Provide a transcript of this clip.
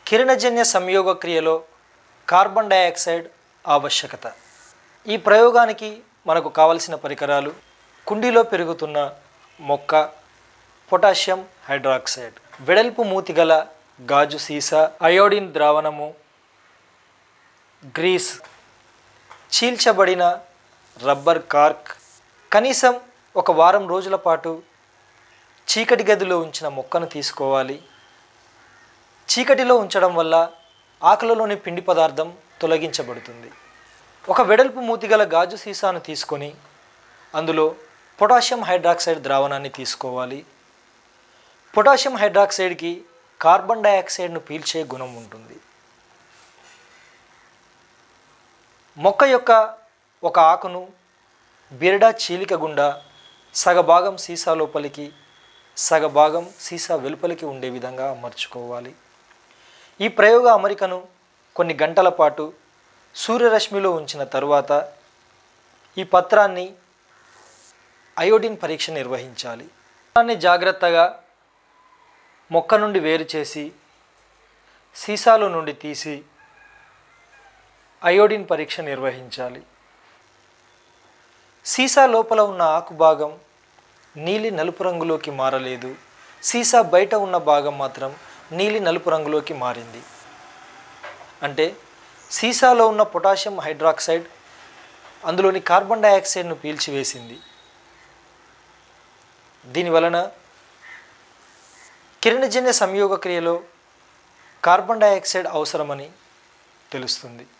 కిరణజన్య సంయోగ క్రియలో కార్బన్ డయాక్సైడ్ ఆవశ్యకత ఈ ప్రయోగానికి మనకు కావలసిన పరికరాలు కుండీలో పెరుగుతున్న మొక్క పొటాషియం హైడ్రాక్సైడ్ వెడల్పు మూతిగల గాజు సీసా అయోడిన్ ద్రావణము గ్రీస్ చీల్చబడిన రబ్బర్ కార్క్ కనీసం ఒక వారం రోజుల పాటు చీకటి గదిలో ఉంచిన మొక్కను తీసుకోవాలి చీకటిలో ఉంచడం వల్ల ఆకులలోని పిండి పదార్థం తొలగించబడుతుంది ఒక వెడల్పు మూతిగల గాజు సీసాను తీసుకొని అందులో పొటాషియం హైడ్రాక్సైడ్ ద్రావణాన్ని తీసుకోవాలి పొటాషియం హైడ్రాక్సైడ్కి కార్బన్ డయాక్సైడ్ను పీల్చే గుణం ఉంటుంది మొక్క యొక్క ఒక ఆకును బిరడా చీలిక గుండా సగభాగం సీసా లోపలికి సగభాగం సీసా వెలుపలికి ఉండే విధంగా అమర్చుకోవాలి ఈ ప్రయోగ అమరికను కొన్ని గంటల పాటు సూర్యరశ్మిలో ఉంచిన తరువాత ఈ పత్రాన్ని అయోడిన్ పరీక్ష నిర్వహించాలి దాన్ని జాగ్రత్తగా మొక్క నుండి వేరు చేసి సీసాలో నుండి తీసి అయోడిన్ పరీక్ష నిర్వహించాలి సీసా లోపల ఉన్న ఆకు భాగం నీలి నలుపు రంగులోకి మారలేదు సీసా బయట ఉన్న భాగం మాత్రం నీలి నలుపు రంగులోకి మారింది అంటే సీసాలో ఉన్న పొటాషియం హైడ్రాక్సైడ్ అందులోని కార్బన్ డయాక్సైడ్ను పీల్చివేసింది దీనివలన కిరణజన్య సంయోగ క్రియలో కార్బన్ డయాక్సైడ్ అవసరమని తెలుస్తుంది